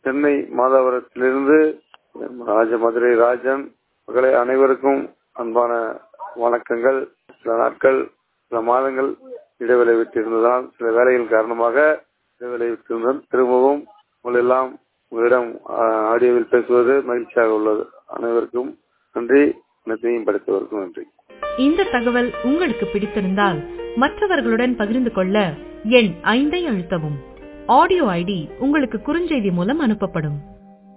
சென்னை மாதவரத்திலிருந்து ராஜ மதுரை ராஜன் மக்களை அனைவருக்கும் அன்பான வணக்கங்கள் சில நாட்கள் சில மாதங்கள் இடைவெளி விட்டிருந்ததால் சில வேலைகள் காரணமாக இடைவெளி விட்டிருந்தோம் திரும்பவும் உங்களெல்லாம் உங்களிடம் ஆடியோவில் பேசுவது மகிழ்ச்சியாக உள்ளது அனைவருக்கும் நன்றி இனத்தையும் படித்தவருக்கும் நன்றி இந்த தகவல் உங்களுக்கு பிடித்திருந்தால் மற்றவர்களுடன் பகிர்ந்து கொள்ள எண் ஐந்தை அழுத்தவும் ஆடியோ ஐடி உங்களுக்கு குறுஞ்செய்தி மூலம் அனுப்பப்படும்